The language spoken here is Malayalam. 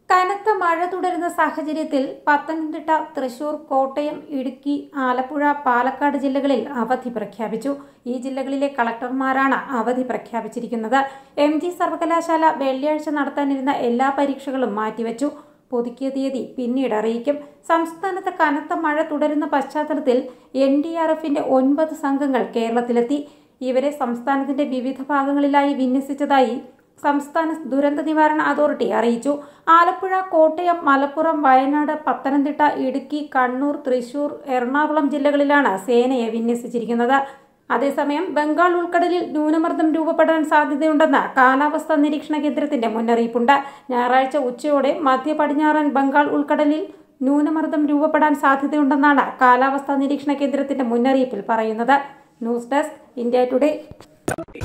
കനത്ത മഴ തുടരുന്ന സാഹചര്യത്തിൽ പത്തനംതിട്ട തൃശൂർ കോട്ടയം ഇടുക്കി ആലപ്പുഴ പാലക്കാട് ജില്ലകളിൽ അവധി പ്രഖ്യാപിച്ചു ഈ ജില്ലകളിലെ കളക്ടർമാരാണ് അവധി പ്രഖ്യാപിച്ചിരിക്കുന്നത് എം ജി സർവകലാശാല വെള്ളിയാഴ്ച നടത്താനിരുന്ന എല്ലാ പരീക്ഷകളും മാറ്റിവെച്ചു പുതുക്കിയ തീയതി പിന്നീട് അറിയിക്കും സംസ്ഥാനത്ത് കനത്ത മഴ തുടരുന്ന പശ്ചാത്തലത്തിൽ എൻ ഡി ആർ എഫിന്റെ ഒൻപത് സംഘങ്ങൾ കേരളത്തിലെത്തി ഇവരെ സംസ്ഥാനത്തിന്റെ വിവിധ ഭാഗങ്ങളിലായി വിന്യസിച്ചതായി സംസ്ഥാന ദുരന്ത നിവാരണ അതോറിറ്റി അറിയിച്ചു ആലപ്പുഴ കോട്ടയം മലപ്പുറം വയനാട് പത്തനംതിട്ട ഇടുക്കി കണ്ണൂർ തൃശൂർ എറണാകുളം ജില്ലകളിലാണ് സേനയെ വിന്യസിച്ചിരിക്കുന്നത് അതേസമയം ബംഗാൾ ഉൾക്കടലിൽ ന്യൂനമർദ്ദം രൂപപ്പെടാൻ സാധ്യതയുണ്ടെന്ന് കാലാവസ്ഥാ നിരീക്ഷണ കേന്ദ്രത്തിന്റെ മുന്നറിയിപ്പുണ്ട് ഞായറാഴ്ച ഉച്ചയോടെ മധ്യ പടിഞ്ഞാറൻ ബംഗാൾ ഉൾക്കടലിൽ ന്യൂനമർദ്ദം രൂപപ്പെടാൻ സാധ്യതയുണ്ടെന്നാണ് കാലാവസ്ഥാ നിരീക്ഷണ കേന്ദ്രത്തിന്റെ മുന്നറിയിപ്പിൽ പറയുന്നത് ന്യൂസ് ഡെസ്ക് ഇന്ത്യ ടുഡേ